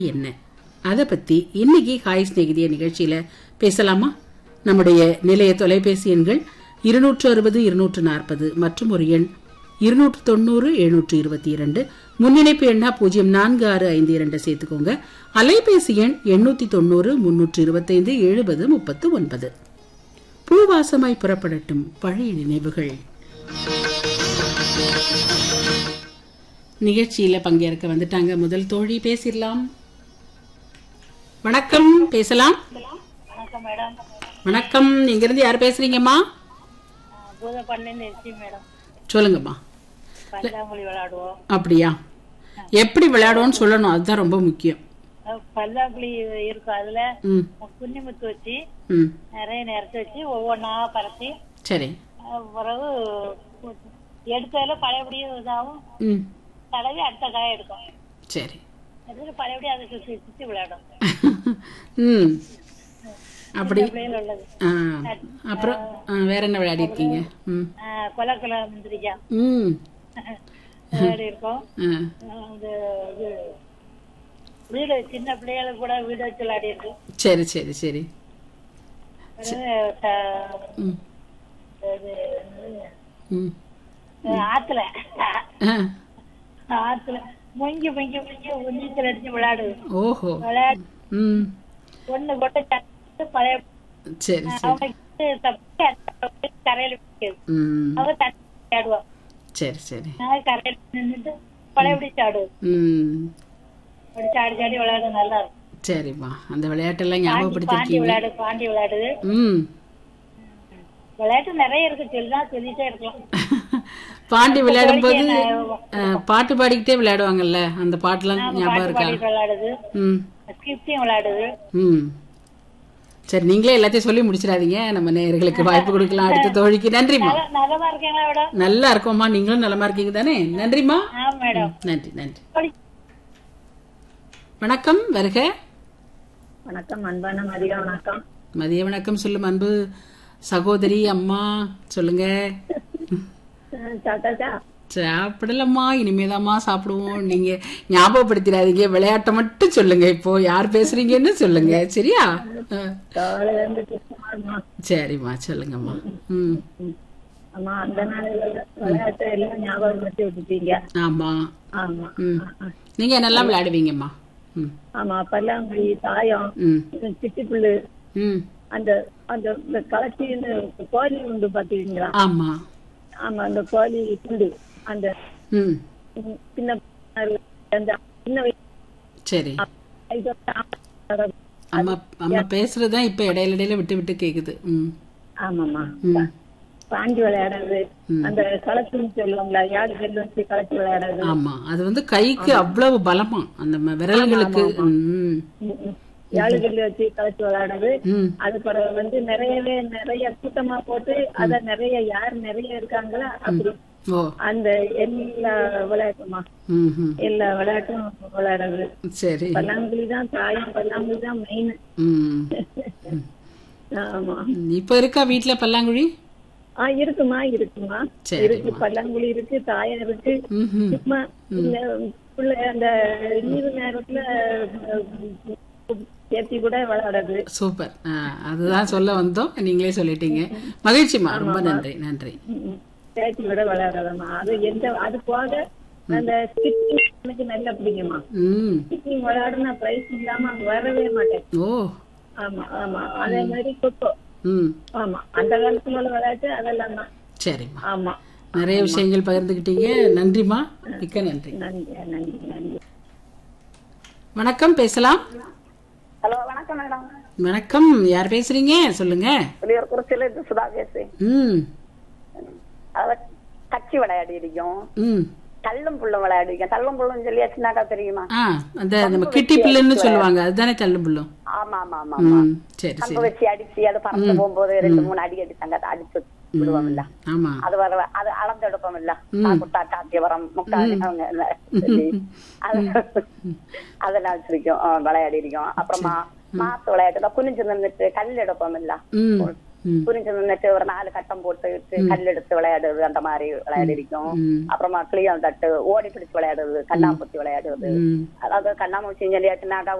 என்ன அதை பத்தி இன்னைக்கு ஹாய் ஸ்நேகிதிய நிகழ்ச்சியில பேசலாமா நம்முடைய நிலைய தொலைபேசி எண்கள் இருநூற்று அறுபது இருநூற்று நாற்பது மற்றும் ஒரு எண் இருநூற்று தொண்ணூறு எழுநூற்று இருபத்தி இரண்டு முன்னிணைப்பு எண்ணா பூஜ்ஜியம் நான்கு ஆறு ஐந்து இரண்டு சேர்த்துக்கோங்க அலைபேசி எண் எண்ணூத்தி தொண்ணூறு முன்னூற்று இருபத்தைந்து எழுபது முப்பத்து ஒன்பது பூவாசமாய் புறப்படட்டும் பழைய நினைவுகள் நிகழ்ச்சியில பங்கேற்க வந்துட்டாங்க முதல் தோழி பேசிடலாம் வணக்கம் பேசலாம் வணக்கம் மேடம் வணக்கம் இங்க இருந்து யார் பேசுறீங்கம்மா பூதப்பண்ணின்னு இருக்கு மேடம் சொல்லுங்கம்மா பல்லாங்குழி விளையாடுவோம் அப்படியா எப்படி விளையாடுவோம்னு சொல்லணும் அதுதான் ரொம்ப முக்கியம் அஹ் பல்லாங்குழி இருக்கும் அதுல ம் குன்னிமுத்து வச்சு ம் நிறைய நிறத்து வச்சு ஒவ்வொன்றா பரத்தி சரி அஹ் பிறகு எடுத்ததுல பழையபடியும் இதாகும் ம் தடவி அடுத்த காய எடுக்கும் சரி அதுக்கு பழையபடி அதை சுற்றி சுற்றி விளையாடும் ம் அப்படி பிள்ளைகள் உள்ளது ஆ அப்புறம் ஆ, வேற என்ன விளையாடி இருக்கீங்க ம் அஹ் கொலை கொலை முந்திரிக்கா ம் விளையாடி இருக்கோம் ஆ அஹ் இந்த இது வீடு சின்ன பிள்ளைகளுக்கு கூட வீடு வச்சு விளையாடி இருக்கு சரி சரி சரி பிறகு த- ம் இது என்னது? ம் அஹ் ஆத்துல ஆ ஆத்துல முங்கி முங்கி முங்கி நீச்சல் அடிச்சு விளையாடுது ஓஹோ விளையாடி ம் ஒண்ணு கொட்ட சட்டு பழைய சரி சரி அவனுக்கு தப்பி அந்த கரையில பிடிக்குது ம் அவ தண்ணி விளையாடுவா சரி சரி நான் கரையில நின்றுட்டு பழைய பிடிச்சு ஆடுவோம் ம் பிடிச்சு ஆடி சாடி விளையாடு நல்லா இருக்கும் சரிம்மா அந்த விளையாட்டெல்லாம் பாண்டி ஞாபகப்படுத்திருக்கீங்க விளையாடு பாண்டி விளையாடுது ம் விளையாட்டு நிறைய இருக்கு சொல்லிதான் சொல்லிட்டே இருக்கலாம் பாண்டி விளையாடும் போது பாட்டு பாடிக்கிட்டே விளையாடுவாங்கல்ல அந்த பாட்டுலாம் ஞாபகம் பாட்டு இருக்கா பாடி விளையாடுது ம் ஸ்கிப்டிங் விளையாடுது ம் சரி நீங்களே எல்லாத்தையும் சொல்லி முடிச்சிடாதீங்க நம்ம நேயர்களுக்கு வாய்ப்பு கொடுக்கலாம் அடுத்த தோழிக்கு நன்றிம்மா நல்ல- நல்லதா இருக்கீங்களா மேடம் நல்லா இருக்கோம்மா நீங்களும் நலமா இருக்கீங்க தானே நன்றிம்மா ஆ மேடம் நன்றி நன்றி வணக்கம் வருக வணக்கம் அன்பான மதிய வணக்கம் மதிய வணக்கம் சொல்லும் அன்பு சகோதரி அம்மா சொல்லுங்க சாப்பிட்டாச்சா சாப்பிடலம்மா இனிமேதாம்மா சாப்பிடுவோம் நீங்க ஞாபகப்படுத்திடாதீங்க விளையாட்டை மட்டும் சொல்லுங்க இப்போ யார் பேசுறீங்கன்னு சொல்லுங்க சரியா ஆ. காலையில இருந்து சுத்தமா சரிம்மா சொல்லுங்கம்மா ம் ஆமா அந்த நாளில விளையாட்டு எல்லாம் ஞாபகம் வச்சு விட்டுட்டீங்க ஆமா ஆமா ம் நீங்க என்னெல்லாம் விளையாடுவீங்கம்மா ம் ஆமா பல்லாங்குழி தாயம் ம் சிட்டிப்புல்லு ம் அந்த அந்த இந்த கலச்சின்னு கோழி உண்டு பாத்தீங்களா ஆமா ஆமா அந்த கோழி துண்டு அந்த ம் ம், சின்ன அந்த சின்ன சரி வயசு அம்மா அம்மா பேசுறதுதான் இப்ப இடையில இடையில விட்டு விட்டு கேக்குது ம் ஆமாமா ம் பாண்டி விளையாடுறது அந்த களத்துன்னு சொல்லுவாங்களா யாரு செல்லு வச்சு களத்து விளையாடுறது ஆமா அது வந்து கைக்கு அவ்வளவு பலமா அந்த ம- விரல்களுக்கு ம் ம், ம். யாழு கல்லு வச்சு களத்து விளையாடுறது ம் அது பிறகு வந்து நிறையவே நிறைய கூட்டமா போட்டு அத நிறைய யார் நிறைய இருக்காங்களோ அப்படி ஓ அந்த எல்லா விளையாட்டுமா ம் ம் எல்லா விளையாட்டும் விளையாடுறது சரி பல்லாங்குழி தான் தாயம் பல்லாங்குழி தான் மெயின் ம் ஆமா இப்ப இருக்கா வீட்ல பல்லாங்குழி ஆ இருக்குமா இருக்குமா சரிம்மா. இருக்கு பல்லாங்குழி இருக்கு தாயம் இருக்கு ம் ம் சும்மா இந்த பிள்ளை அந்த லீவு நேரத்துல அஹ், சேர்த்தி கூட விளையாடுறது சூப்பர் ஆ, அதுதான் சொல்ல வந்தோம் நீங்களே சொல்லிட்டீங்க மகிழ்ச்சிமா ரொம்ப நன்றி நன்றி ம், சேர்த்தி கூட விளையாடுறதாம்மா அது எந்த அது போக அந்த ஸ்கிப்பிங் எனக்கு நல்லா பிடிக்குமா ம் ஸ்கிப்பிங் விளையாடுனா பிரைஸ் இல்லாம அங்க வரவே மாட்டேன் ஓ ஆமா ஆமா அதே மாதிரி கொக்கோ ம் ஆமா அந்த காலத்துல உள்ள விளையாட்டு அதெல்லாம் தான் சரிம்மா ஆமா நிறைய விஷயங்கள் பகிர்ந்துக்கிட்டீங்க நன்றிம்மா மிக்க நன்றி நன்றி நன்றி நன்றி வணக்கம் பேசலாம் ஹலோ வணக்கம் மேடம் வணக்கம் யார் பேசுறீங்க சொல்லுங்க வெளியூர் குறிச்சியில இது சுதா பேசுறேன் ம் அத கச்சி விளையாடி இருக்கோம் ம் தள்ளும் புள்ளும் விளையாடி இருக்கோம் தள்ளும் புள்ளும் சொல்லி சின்னாக்கா தெரியுமா ஆ அந்த நம்ம கிட்டி பிள்ளைன்னு சொல்லுவாங்க அதுதானே தள்ளும் புள்ளும் ஆமா ஆமா ஆமா ம் சரி கம்பு சரி வச்சு அடிச்சு அது பறந்து போகும்போது ரெண்டு மூணு அடி அடிச்சாங்க அதை அடிச்சு விடுவோம் இல்ல ஆமா அது வர அது அளந்தெடுப்போம் இல்ல குட்டா காத்தியவரம் முக்கால் அவங்க இல்ல சொல்லி அது அதெல்லாம் வச்சிருக்கோம் ஆ, விளையாடி இருக்கோம் அப்புறமா மாத்து விளையாட்டு தான் குனிஞ்சு நின்றுட்டு கல் எடுப்போம் இல்ல ம் ம். புரிஞ்சு நின்னுட்டு ஒரு நாலு கட்டம் போட்டுட்டு கல் எடுத்து விளையாடுறது அந்த மாதிரி விளையாடி இருக்கும் ம். அப்புறமா கிளியம் தட்டு ஓடி பிடிச்சு விளையாடுறது கண்ணாமூச்சி விளையாடுறது ம் அதாவது கண்ணாமூச்சி சொல்லியாச்சுனாக்கா